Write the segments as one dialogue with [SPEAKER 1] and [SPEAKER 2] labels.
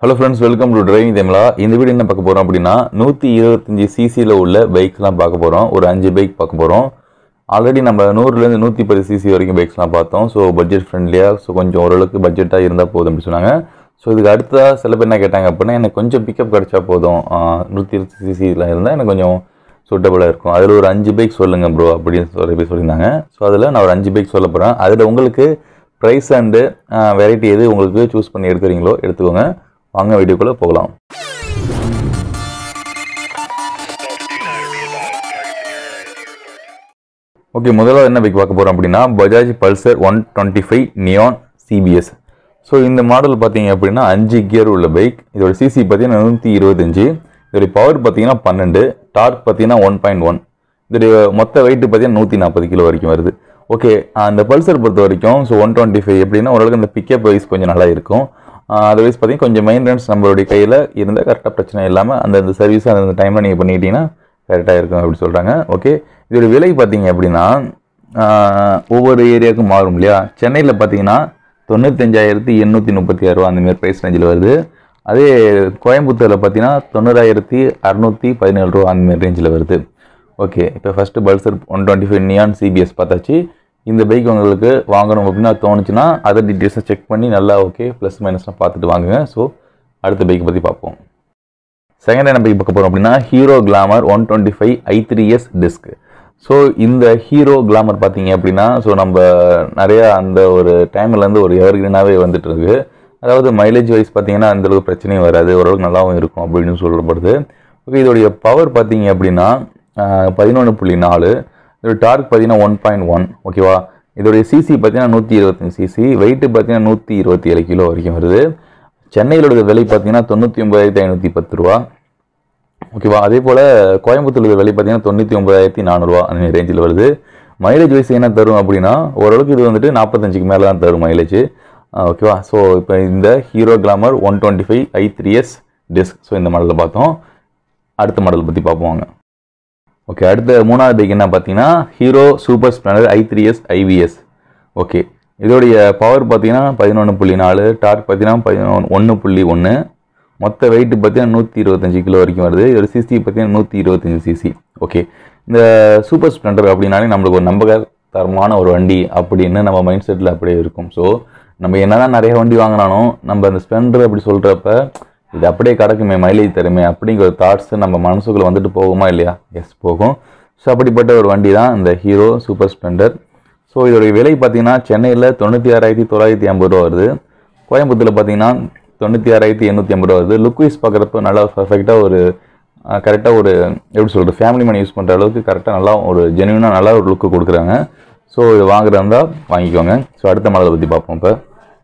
[SPEAKER 1] hello friends welcome to driving தேமலா இந்த video என்ன பார்க்க போகிறோம் அப்படின்னா நூற்றி இருபத்தஞ்சி சிசியில் உள்ள பைக்ஸ்லாம் பார்க்க போகிறோம் ஒரு அஞ்சு பைக் பார்க்க போகிறோம் ஆல்ரெடி நம்ம நூறுலேருந்து நூற்றி பத்து சிசி வரைக்கும் பைக்ஸ்லாம் பார்த்தோம் ஸோ பட்ஜெட் ஃப்ரெண்ட்லியாக ஸோ கொஞ்சம் ஓரளவுக்கு பட்ஜெட்டாக இருந்தால் போதும் அப்படின்னு சொன்னாங்க ஸோ இதுக்கு அடுத்ததாக சில பேர் என்ன கேட்டாங்க அப்படின்னா எனக்கு கொஞ்சம் பிக்கப் கிடச்சா போதும் நூற்றி இருபது சிசியில் இருந்தால் எனக்கு கொஞ்சம் சூட்டபுளாக இருக்கும் அதில் ஒரு அஞ்சு பைக் சொல்லுங்கள் ப்ரோ அப்படின்னு சொல்லி போய் சொல்லியிருந்தாங்க ஸோ அதில் நான் ஒரு அஞ்சு பைக் சொல்ல போகிறேன் அதில் உங்களுக்கு ப்ரைஸ் அண்டு வெரைட்டி எது உங்களுக்கு சூஸ் பண்ணி எடுக்கிறீங்களோ எடுத்துக்கோங்க வாங்க வீடியோக்குள்ளே போகலாம் ஓகே முதல்ல என்ன பைக் பார்க்க போகிறோம் அப்படின்னா Bajaj Pulsar one twenty five neon CBS so இந்த மாடல் பார்த்தீங்க அப்படின்னா அஞ்சு கியர் உள்ள பைக் இதோட சிசி பார்த்தீங்கன்னா நூற்றி இருபத்தஞ்சி இதோடைய பவர் பார்த்தீங்கன்னா பன்னெண்டு டார்க் பார்த்தீங்கன்னா ஒன் பாயிண்ட் ஒன் இதோடைய மொத்த வெயிட் பார்த்தீங்கன்னா நூற்றி நாற்பது கிலோ வரைக்கும் வருது ஓகே அந்த பல்சர் பொறுத்த வரைக்கும் ஸோ ஒன் டுவெண்ட்டி ஃபைவ் எப்படின்னா ஓரளவுக்கு அந்த பிக்கப் வைஸ் கொஞ்சம் நல்லா இருக்கும் அதர்வைஸ் பார்த்தீங்கன்னா கொஞ்சம் மெயின்டெனன்ஸ் நம்மளுடைய கையில் இருந்தால் கரெக்டாக பிரச்சனை இல்லாமல் அந்தந்த சர்வீஸ் அந்தந்த டைமில் நீங்கள் பண்ணிக்கிட்டீங்கன்னா கரெக்டாக இருக்கும் அப்படி சொல்கிறாங்க ஓகே இதோட விலை பார்த்தீங்க அப்படின்னா ஆஹ், ஒவ்வொரு ஏரியாவுக்கும் மாறும் இல்லையா சென்னையில் பார்த்தீங்கன்னா தொண்ணூத்தஞ்சாயிரத்தி எண்ணூற்றி முப்பத்தி ஆறு ரூபா அந்த மாதிரி ப்ரைஸ் ரேஞ்சில் வருது அதே கோயம்புத்தூரில் பார்த்தீங்கன்னா தொண்ணூறாயிரத்தி அறநூற்றி பதினேழு ரூபா அந்த மாதிரி ரேஞ்சில் வருது ஓகே இப்போ first Pulsar one twenty five neon CBS பார்த்தாச்சு இந்த பைக் உங்களுக்கு வாங்கணும் அப்படின்னா தோணுச்சுன்னா அதர் டீட்டெயில்ஸை செக் பண்ணி நல்லா ஓகே ப்ளஸ் மைனஸ்லாம் பார்த்துட்டு வாங்குங்க ஸோ அடுத்த பைக் பற்றி பார்ப்போம் செகண்ட் என்ன பைக் பார்க்க போகிறோம் அப்படின்னா Hero Glamour one twenty five I three S disc so இந்த ஹீரோ கிளாமர் பார்த்தீங்க அப்படின்னா ஸோ நம்ம நிறைய அந்த ஒரு டைம்லேருந்து ஒரு எவர்கிரீனாகவே வந்துட்டு இருக்கு அதாவது மைலேஜ் வைஸ் பார்த்தீங்கன்னா அந்த அளவுக்கு பிரச்சனையும் வராது ஓரளவுக்கு நல்லாவும் இருக்கும் அப்படின்னு சொல்லப்படுது ஓகே இதோடைய பவர் பார்த்தீங்க அப்படின்னா பதினொன்று புள்ளி நாலு இதோட டார்க் பார்த்தீங்கன்னா ஒன் பாயிண்ட் ஒன் ஓகேவா இதோடைய சிசி பார்த்தீங்கன்னா நூற்றி இருபத்தஞ்சு சிசி வெயிட்டு பார்த்தீங்கன்னா நூற்றி இருபத்தி ஏழு கிலோ வரைக்கும் வருது சென்னையில் உள்ள விலை பார்த்தீங்கன்னா தொண்ணூற்றி ஒன்பதாயிரத்தி ஐநூற்றி பத்து ரூபா ஓகேவா அதே போல் கோயம்புத்தூர் விலை பார்த்தீங்கன்னா தொண்ணூற்றி ஒன்பதாயிரத்தி நானூறுரூவா அந்த ரேஞ்சில் வருது மைலேஜ் வைஸ் என்ன தரும் அப்படின்னா ஓரளவுக்கு இது வந்துட்டு நாற்பத்தஞ்சுக்கு மேலே தான் தரும் மைலேஜ் ஓகேவா ஸோ இப்போ இந்த Hero Glamour one twenty five I three S disc so இந்த மாடலில் பார்த்தோம் அடுத்த மாடல் பற்றி பார்ப்போம் வாங்க ஓகே அடுத்த மூணாவது பைக் என்ன பார்த்தீங்கன்னா Hero Super Splendor I three S IVS okay இதோடைய பவர் பார்த்தீங்கன்னா பதினொன்று புள்ளி நாலு டார்க் பார்த்தீங்கன்னா பதினொன்று ஒன்று புள்ளி ஒன்று மொத்த வெயிட் பார்த்தீங்கன்னா நூற்றி இருபத்தஞ்சு கிலோ வரைக்கும் வருது இதோட சிசி பார்த்தீங்கன்னா நூற்றி இருபத்தஞ்சு சிசி ஓகே இந்த சூப்பர் ஸ்ப்ளெண்டர் அப்படின்னாலே நம்மளுக்கு ஒரு நம்பகத்தரமான ஒரு வண்டி அப்படின்னு நம்ம மைண்ட் செட்டில் அப்படியே இருக்கும் ஸோ நம்ம என்னதான் நிறைய வண்டி வாங்கினாலும் நம்ம அந்த ஸ்ப்ளெண்டர் அப்படி சொல்கிறப்ப இது அப்படியே கிடக்குமே மைலேஜ் தருமே அப்படிங்கிற தாட்ஸ் நம்ம மனசுக்குள்ளே வந்துட்டு போகுமா இல்லையா எஸ் போகும் ஸோ அப்படிப்பட்ட ஒரு வண்டி தான் இந்த ஹீரோ சூப்பர் ஸ்ப்ளெண்டர் ஸோ இதோடைய விலை பார்த்தீங்கன்னா சென்னையில் தொண்ணூற்றி ஆறாயிரத்தி தொள்ளாயிரத்தி ஐம்பது ரூபா வருது கோயம்புத்தூரில் பார்த்தீங்கன்னா தொண்ணூற்றி ஆறாயிரத்தி எண்ணூற்றி ஐம்பது ரூபா வருது லுக் வைஸ் பார்க்குறப்ப நல்லா பர்ஃபெக்டாக ஒரு கரெக்டாக ஒரு எப்படி சொல்கிறது ஃபேமிலி மணி யூஸ் பண்ணுற அளவுக்கு கரெக்டாக நல்லா ஒரு ஜென்யூனாக நல்லா ஒரு லுக்கு கொடுக்குறாங்க ஸோ இது வாங்குறதா இருந்தால் வாங்கிக்கோங்க ஸோ அடுத்த மாடலை பற்றி பார்ப்போம் இப்போ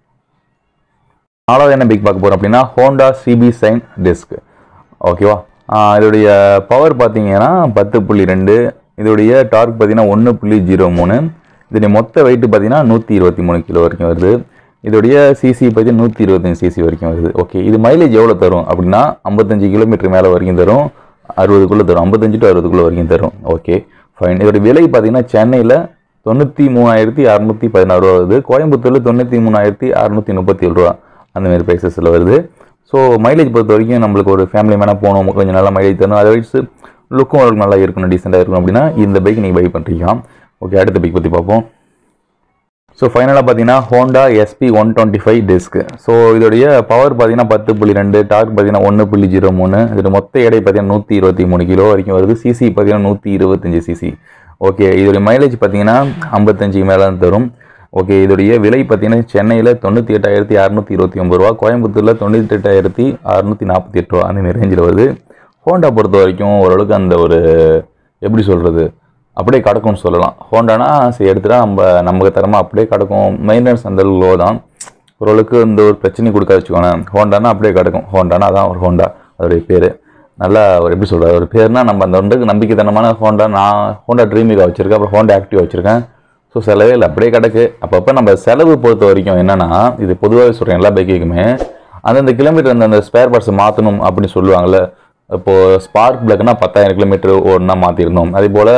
[SPEAKER 1] நாலாவது என்ன பைக் பார்க்க போகிறோம் அப்படின்னா ஹோண்டா சிபி சைன் டிஸ்க் ஓகேவா ஆஹ் இதோடைய பவர் பார்த்தீங்கன்னா பத்து புள்ளி ரெண்டு இதோடைய டார்க் பார்த்தீங்கன்னா ஒன்று புள்ளி ஜீரோ மூணு இதோடைய மொத்த வெயிட் பார்த்தீங்கன்னா நூற்றி இருபத்தி மூணு கிலோ வரைக்கும் வருது இதோடைய சிசி பார்த்தீங்கன்னா நூற்றி இருபத்தஞ்சு சிசி வரைக்கும் வருது ஓகே இது மைலேஜ் எவ்வளோ தரும் அப்படின்னா ஐம்பத்தஞ்சு கிலோமீட்டர் மேலே வரைக்கும் தரும் அறுபதுக்குள்ளே தரும் ஐம்பத்தஞ்சு டு அறுபதுக்குள்ளே வரைக்கும் தரும் ஓகே ஃபைன் இதோட விலை பார்த்தீங்கன்னா சென்னையில் தொண்ணூற்றி மூணாயிரத்தி அறநூற்றி பதினாறு ரூபா வருது கோயம்புத்தூரில் தொண்ணூற்றி மூணாயிரத்தி அறநூற்றி முப்பத்தி ஏழு ரூபா அந்த மாதிரி ப்ரைஸஸில் வருது ஸோ மைலேஜ் பொறுத்த வரைக்கும் நம்மளுக்கு ஒரு ஃபேமிலி மேனாக போகணும் கொஞ்சம் நல்லா மைலேஜ் தரணும் அதர்வைஸ் லுக்கும் ஒரு நல்லா இருக்கணும் டீசெண்டாக இருக்கணும் அப்படின்னா இந்த பைக் நீங்கள் பை பண்ணுறீங்க ஓகே அடுத்த பைக் பற்றி பார்ப்போம் ஸோ ஃபைனலாக பார்த்தீங்கன்னா Honda SP one twenty five disc so இதோடைய பவர் பார்த்தீங்கன்னா பத்து புள்ளி ரெண்டு டார்க் பார்த்தீங்கன்னா ஒன்று புள்ளி ஜீரோ மூணு இதோட மொத்த எடை பார்த்தீங்கன்னா நூற்றி இருபத்தி மூணு கிலோ வரைக்கும் வருது சிசி பார்த்தீங்கன்னா நூற்றி இருபத்தஞ்சி சிசி ஓகே இதோடைய மைலேஜ் பார்த்தீங்கன்னா ஐம்பத்தஞ்சு மேலே தான் தரும் ஓகே இதோடைய விலை பார்த்தீங்கன்னா சென்னையில் தொண்ணூற்றி எட்டாயிரத்தி அறநூற்றி இருபத்தி ஒம்பது ரூபா கோயம்புத்தூரில் தொண்ணூற்றி எட்டாயிரத்தி அறநூற்றி நாற்பத்தி எட்டு ரூபா அந்த மாதிரி ரேஞ்சில் வருது ஹோண்டா பொறுத்த வரைக்கும் ஓரளவுக்கு அந்த ஒரு எப்படி சொல்கிறது அப்படியே கிடக்கும்னு சொல்லலாம் ஹோண்டானா சரி எடுத்துட்டா நம்ம நமக்கு தரமாக அப்படியே கிடக்கும் மெயின்டெனன்ஸ் அந்த லோ தான் ஓரளவுக்கு இந்த ஒரு பிரச்சனை கொடுக்க வச்சுக்கோங்களேன் ஹோண்டானா அப்படியே கிடக்கும் ஹோண்டானா அதான் ஒரு ஹோண்டா அதோடைய பேர் நல்லா ஒரு எப்படி சொல்கிறது ஒரு பேர்னா நம்ம அந்த ஒன்றுக்கு நம்பிக்கைத்தனமான ஹோண்டா நான் ஹோண்டா ட்ரீமிகா வச்சுருக்கேன் அப்புறம் ஹோண்டா ஆக்டிவ் வச்சுருக்கேன் ஸோ செலவே இல்லை அப்படியே கிடக்கு அப்பப்போ நம்ம செலவு பொறுத்த வரைக்கும் என்னென்னா இது பொதுவாகவே சொல்கிறேன் எல்லா பைக்குக்குமே அந்தந்த கிலோமீட்டர் அந்த அந்த ஸ்பேர் பார்ட்ஸ் மாற்றணும் அப்படின்னு சொல்லுவாங்கள்ல இப்போது ஸ்பார்க் பிளக்னா பத்தாயிரம் கிலோமீட்டர் ஓடனா மாற்றிருந்தோம் அதே போல்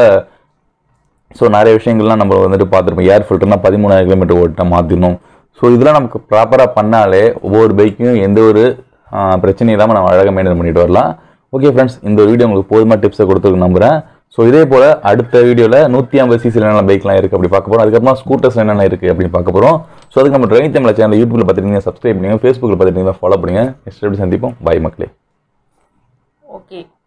[SPEAKER 1] ஸோ நிறைய விஷயங்கள்லாம் நம்ம வந்துட்டு பார்த்துருப்போம் ஏர் ஃபில்டர்னா பதிமூணாயிரம் கிலோமீட்டர் ஓட்ட மாற்றிடணும் ஸோ இதெல்லாம் நமக்கு ப்ராப்பராக பண்ணாலே ஒவ்வொரு பைக்கும் எந்த ஒரு பிரச்சனை இல்லாமல் நம்ம அழகாக மெயின்டைன் பண்ணிட்டு வரலாம் ஓகே ஃப்ரெண்ட்ஸ் இந்த வீடியோ உங்களுக்கு போதுமா டிப்ஸை கொடுத்துருக்கு நம்புறேன் ஸோ இதே போல் அடுத்த வீடியோவில் நூற்றி ஐம்பது சிசியில் என்னென்ன பைக்லாம் இருக்குது அப்படி பார்க்க போகிறோம் அதுக்கப்புறமா ஸ்கூட்டர்ஸ் என்னென்ன இருக்குது அப்படின்னு பார்க்க போகிறோம் ஸோ அதுக்கு நம்ம ட்ரெயின் தமிழ் சேனல் யூடியூப்ல பார்த்துட்டீங்க சப்ஸ்கிரைப் பண்ணுங்க ஃபேஸ்புக்கில் பார்த்துட்டீங்க ஃபாலோ பண்ணுங்க நெக்ஸ்ட் எப்படி சந்திப்போம் பை மக்களே
[SPEAKER 2] ஓகே